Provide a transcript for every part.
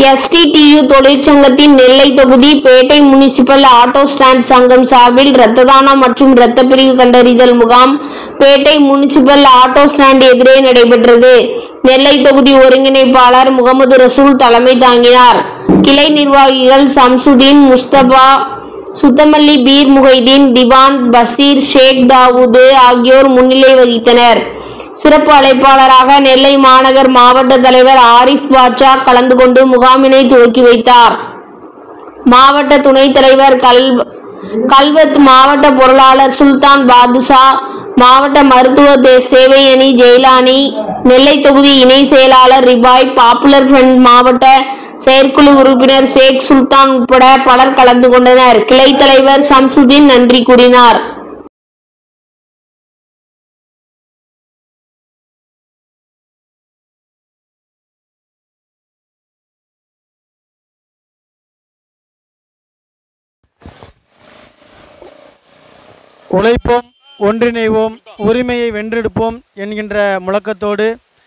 SDTU தொழிற்சங்கத்தின் நெல்லை தொகுதி பேட்டை municipal auto stand சங்கம் சார்பில் இரத்த தானம் மற்றும் இரத்த பிரிவு கண்டறிதல் முகாம் பேட்டை முனிசிபல் ஆட்டோ ஸ்டாண்ட் எதிரே நடைபெற்றது நெல்லை தொகுதி ஒருங்கிணைப்பாளர் முகமது ரசூல் தலைமை தாங்கினார் கிளை நிர்வாகிகள் சம்சுதீன் முஸ்தபா சுத்தமல்லி பீர் முகைதீன் திவான் பசீர் ஷேக் தாவூது ஆகியோர் முன்னிலை வகித்தனர் சிறப்பு அழைப்பாளராக நெல்லை மாநகர் மாவட்ட தலைவர் ஆரிஃப் பாட்சா கலந்து கொண்டு முகாமினை துவக்கி வைத்தார் மாவட்ட துணைத் தலைவர் கல் கல்வத் மாவட்ட பொருளாளர் சுல்தான் பாதுஷா மாவட்ட மருத்துவ தே- சேவை அணி ஜெயலானி நெல்லை தொகுதி இணை செயலாளர் ரிபாய் பாப்புலர் ஃப்ரண்ட் மாவட்ட செயற்குழு உறுப்பினர் ஷேக் சுல்தான் உட்பட பலர் கலந்து கொண்டனர் கிளை தலைவர் சம்சுதீன் நன்றி கூறினார் உழைப்போம் ஒன்றிணைவோம் உரிமையை வென்றெடுப்போம் என்கின்ற முழக்கத்தோடு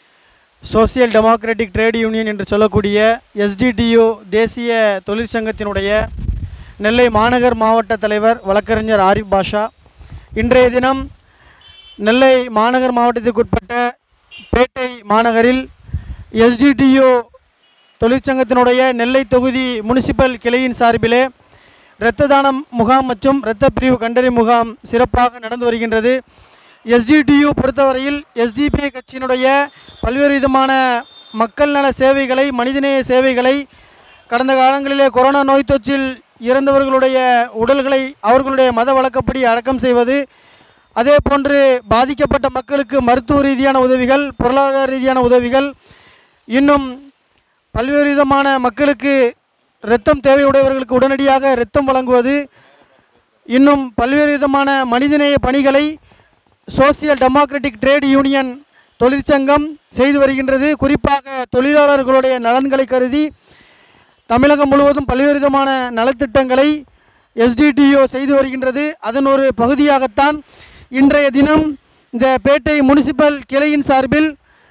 சோசியல் டெமோக்ராட்டிக் ட்ரேட் யூனியன் என்று சொல்லக்கூடிய எஸ்டிடியு தேசிய தொழிற்சங்கத்தினுடைய நெல்லை மாநகர் மாவட்ட தலைவர் வழக்கறிஞர் ஆரிஃப் பாஷா இன்றைய தினம் நெல்லை மாநகர் மாவட்டத்திற்குட்பட்ட பேட்டை மாநகரில் எஸ்டிடியு தொழிற்சங்கத்தினுடைய நெல்லை தொகுதி முனிசிபல் கிளையின் சார்பிலே இரத்த தானம் முகாம் மற்றும் இரத்த பிரிவு கண்டறி முகாம் சிறப்பாக நடந்து வருகின்றது எஸ்டிடியு பொறுத்தவரையில் எஸ்டிபிஐ கட்சியினுடைய பல்வேறு விதமான மக்கள் நல சேவைகளை மனிதநேய சேவைகளை கடந்த காலங்களிலே கொரோனா நோய் தொற்றில் இறந்தவர்களுடைய உடல்களை அவர்களுடைய மத வழக்கப்படி அடக்கம் செய்வது அதே போன்று பாதிக்கப்பட்ட மக்களுக்கு மருத்துவ ரீதியான உதவிகள் பொருளாதார ரீதியான உதவிகள் இன்னும் பல்வேறு விதமான மக்களுக்கு இரத்தம் தேவையுடையவர்களுக்கு உடனடியாக இரத்தம் வழங்குவது இன்னும் பல்வேறு விதமான மனிதநேய பணிகளை சோசியல் டெமோக்ராட்டிக் ட்ரேட் யூனியன் தொழிற்சங்கம் செய்து வருகின்றது குறிப்பாக தொழிலாளர்களுடைய நலன்களை கருதி தமிழகம் முழுவதும் பல்வேறு விதமான நலத்திட்டங்களை எஸ்டிடிஓ செய்து வருகின்றது அதன் ஒரு பகுதியாகத்தான் இன்றைய தினம் இந்த பேட்டை முனிசிபல் கிளையின் சார்பில்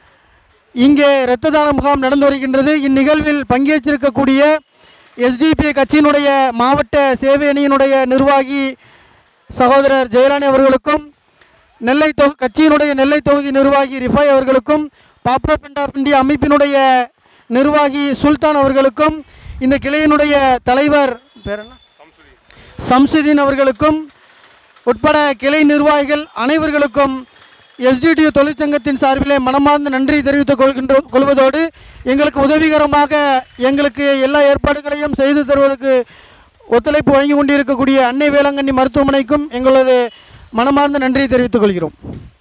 இங்கே இரத்த தான முகாம் நடந்து வருகின்றது இந்நிகழ்வில் பங்கேற்றிருக்கக்கூடிய எஸ்டிபி கட்சியினுடைய மாவட்ட சேவை அணியினுடைய நிர்வாகி சகோதரர் ஜெயலானி அவர்களுக்கும் நெல்லை தொகு கட்சியினுடைய நெல்லை தொகுதி நிர்வாகி ரிஃபாய் அவர்களுக்கும் பாப்புலர் ஃப்ரண்ட் ஆஃப் இந்தியா அமைப்பினுடைய நிர்வாகி சுல்தான் அவர்களுக்கும் இந்த கிளையினுடைய தலைவர் பேர் என்ன சம்சுதீன் அவர்களுக்கும் உட்பட கிளை நிர்வாகிகள் அனைவர்களுக்கும் எஸ்டிடியு தொழிற்சங்கத்தின் சார்பிலே மனமார்ந்த நன்றி தெரிவித்துக் கொள்கின்ற கொள்வதோடு எங்களுக்கு உதவிகரமாக எங்களுக்கு எல்லா ஏற்பாடுகளையும் செய்து தருவதற்கு ஒத்துழைப்பு வழங்கி கொண்டிருக்கக்கூடிய அன்னை வேளாங்கண்ணி மருத்துவமனைக்கும் எங்களது மனமார்ந்த நன்றியை தெரிவித்துக் கொள்கிறோம்